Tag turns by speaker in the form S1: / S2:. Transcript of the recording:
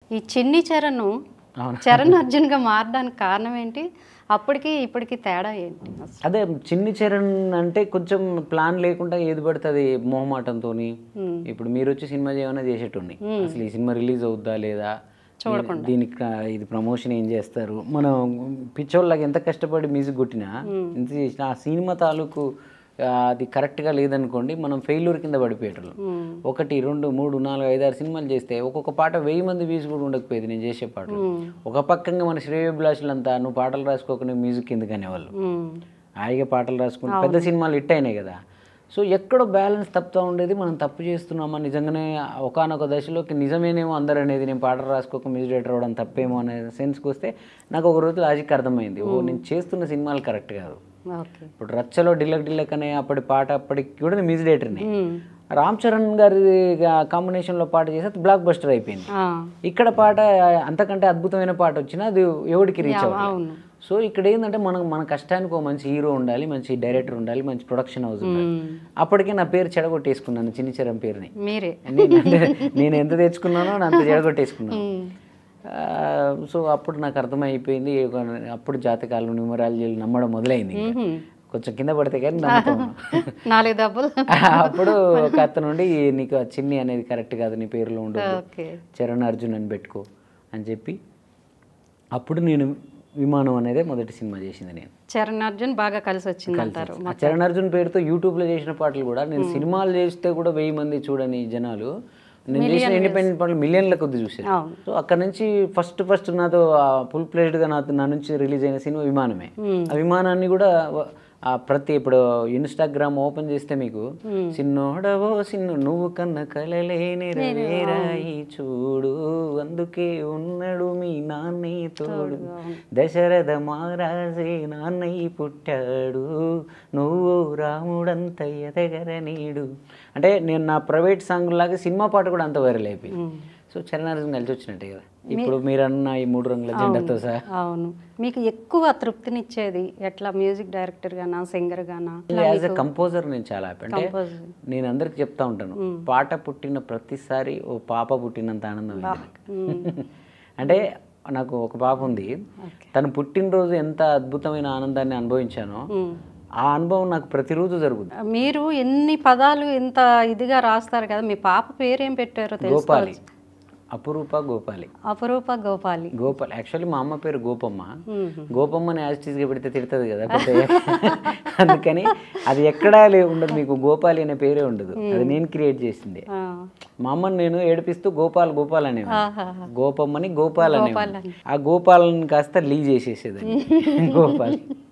S1: ఈ చిన్ని చరణ్
S2: అవును.
S1: చరణ్ అర్జున్గా మారడానికి కారణం ఏంటి అప్పటికి ఇప్పటికి తేడా ఏంటి అసలు
S2: అదే చిన్ని చరణ్ అంటే కొంచెం ప్లాన్ లేకుండా ఏది పడుతుంది మొహమాటంతో ఇప్పుడు మీరు వచ్చి సినిమా చేయమన్నా చేసేటోని అసలు ఈ సినిమా రిలీజ్ అవుద్దా లేదా దీనికి కా- ఇది ప్రమోషన్ ఏం చేస్తారు మనం పిచ్చోళ్ళకి ఎంత కష్టపడి మ్యూజిక్ కొట్టినా ఎంత చేసినా ఆ సినిమా తాలూకు ఆ, అది కరెక్ట్గా లేదనుకోండి మనం ఫెయిల్యూర్ కింద పడిపోయేటోళ్ళం ఒకటి రెండు మూడు నాలుగు ఐదు ఆరు సినిమాలు చేస్తే ఒక్కొక్క పాట వెయ్యి మంది వ్యూస్ కూడా ఉండకపోయేది నేను చేసే పాటలు ఒక పక్కంగా మన శ్రేయోభిలాషులంతా నువ్వు పాటలు రాసుకోకుండా మ్యూజిక్ ఎందుకు అనేవాళ్ళు
S1: మ్మ్.
S2: హాయిగా పాటలు రాసుకుంటూ పెద్ద సినిమాలు హిట్ అయినాయి కదా సో ఎక్కడో బ్యాలెన్స్ తప్పుతూ ఉండేది మనం తప్పు చేస్తున్నామా నిజంగానే ఒకనొక దశలోకి నిజమేనేమో అందరు అనేది నేను పాటలు రాసుకోక మ్యూజిక్ డైరెక్టర్ అవ్వడం తప్పేమో అనే సెన్స్కి వస్తే నాకు ఒక రోజు లాజిక్ అర్థమైంది ఓ నేను చేస్తున్న సినిమాలు కరెక్ట్ కాదు
S1: ఓకే
S2: ఇప్పుడు రచ్చలో డిల్లక్ డిల్లక్ అనే అప్పటి పాట అప్పటికి కూడా నేను మ్యూజిక్ డైరెక్టర్ని
S1: మ్మ్.
S2: రామ్ చరణ్ గారి కాంబినేషన్లో పాట చేస్తే బ్లాక్ బస్టర్ అయిపోయింది
S1: ఆ,
S2: ఇక్కడ పాట అంతకంటే అద్భుతమైన పాట వచ్చినా అది ఎవరికి రీచ్ అవ్వాలి
S1: అవును
S2: సో ఇక్కడ ఏంటంటే మనం మన కష్టానికి ఒక మంచి హీరో ఉండాలి మంచి డైరెక్టర్ ఉండాలి మంచి ప్రొడక్షన్ హౌస్ ఉండాలి
S1: మ్మ్.
S2: అప్పటికే నా పేరు చెడగొట్టేసుకున్నాను చిన్ని చరణ్ పేరుని
S1: మీరే
S2: నేను అంటే నేను ఎంత తెచ్చుకున్నానో నా అంత చెడగొట్టేసుకున్నాను
S1: మ్మ్.
S2: ఆ, సో అప్పుడు నాకు అర్థమైపోయింది ఒక- అప్పుడు జాతకాలు న్యూమరాలజీలు నమ్మడం మొదలైంది ఇంకా.
S1: మ్మ్.
S2: కొంచెం కింద పడితే కానీ నమ్ముతాను
S1: నాలుగు దెబ్బలు
S2: అప్పుడు ఒక అతను నుండి నీకు ఆ చిన్ని అనేది కరెక్ట్ కాదు నీ పేరులో ఉండదు
S1: ఓకే
S2: చరణ్ అర్జున్ అని పెట్టుకో అని చెప్పి అప్పుడు నేను విమానం అనేది మొదటి సినిమా చేసింది నేను
S1: చరణ్ అర్జున్ బాగా కలిసి వచ్చింది అంటారు
S2: ఆ చరణ్ అర్జున్ పేరుతో యూట్యూబ్లో చేసిన పాటలు కూడా నేను సినిమాలు చేస్తే కూడా వెయ్యి మంది చూడని జనాలు నేను చేసిన ఇండిపెండెంట్ పాటలు మిలియన్ల కొద్ది చూసాను
S1: అవును
S2: సో అక్కడ నుంచి ఫస్ట్ ఫస్ట్ నాతో ఫుల్ ప్లేస్డ్గా నా నా నుంచి రిలీజ్ అయిన సినిమా విమానమే ఆ విమానాన్ని కూడా వ- ఆ ప్రతి ఇప్పుడు ఇన్స్టాగ్రామ్ ఓపెన్ చేస్తే మీకు సిన్నోడవో సిన్ను నువ్వు కన్న కలలేని నెరవేరాయి చూడు అందుకే ఉన్నాడు మీ నాన్నయ్య తోడు దశరథ మహారాజే నాన్నయ్య పుట్టాడు నువ్వు రాముడంత ఎదగర నీడు అంటే నేను నా ప్రైవేట్ సాంగ్ లాగా సినిమా పాట కూడా అంత వైరల్ అయిపోయింది సో చరణార్జున్ కలిసి వచ్చినట్టే కదా ఇప్పుడు మీరన్న ఈ మూడు రంగుల జెండాతో సహా
S1: అవును మీకు ఎక్కువ తృప్తినిచ్చేది ఎట్లా మ్యూజిక్ డైరెక్టర్ గానా సింగర్ గానా
S2: యాజ్ ఎ కంపోజర్ నేను చాలా హ్యాపీ అంటే
S1: Composer.
S2: నేను అందరికి చెప్తా ఉంటాను పాట పుట్టిన ప్రతిసారి ఓ పాప పుట్టినంత ఆనందం అయింది నాకు. అంటే నాకు ఒక పాప ఉంది తను పుట్టినరోజు ఎంత అద్భుతమైన ఆనందాన్ని అనుభవించానో
S1: మ్మ్.
S2: ఆ అనుభవం నాకు ప్రతిరోజు జరుగుతుంది
S1: మీరు ఎన్ని పదాలు ఇంత ఇదిగా రాస్తారు కదా మీ పాప పేరేం పెట్టారో
S2: గోపాలి
S1: తెలుసుకోవచ్చు
S2: అపురూప గోపాలి
S1: అపరూప గోపాలి
S2: గోపాలి యాక్చువల్లీ మా అమ్మ పేరు గోపమ్మ
S1: మ్మ్.
S2: గోపమ్మని యాజిటీస్గా పెడితే తిడుతుంది కదా పెద్ద అందుకని అది ఎక్కడా లే ఉండదు మీకు గోపాలి అనే పేరే ఉండదు అది నేను క్రియేట్ చేసింది
S1: ఆ.
S2: మా అమ్మని నేను ఏడిపిస్తూ గోపాల్ గోపాల్ అనే
S1: ఆహాహా.
S2: గోపమ్మని గోపాల్ అనే
S1: గోపాల్ అని.
S2: ఆ గోపాలని కాస్త లీ చేసేసేదండి గోపాల్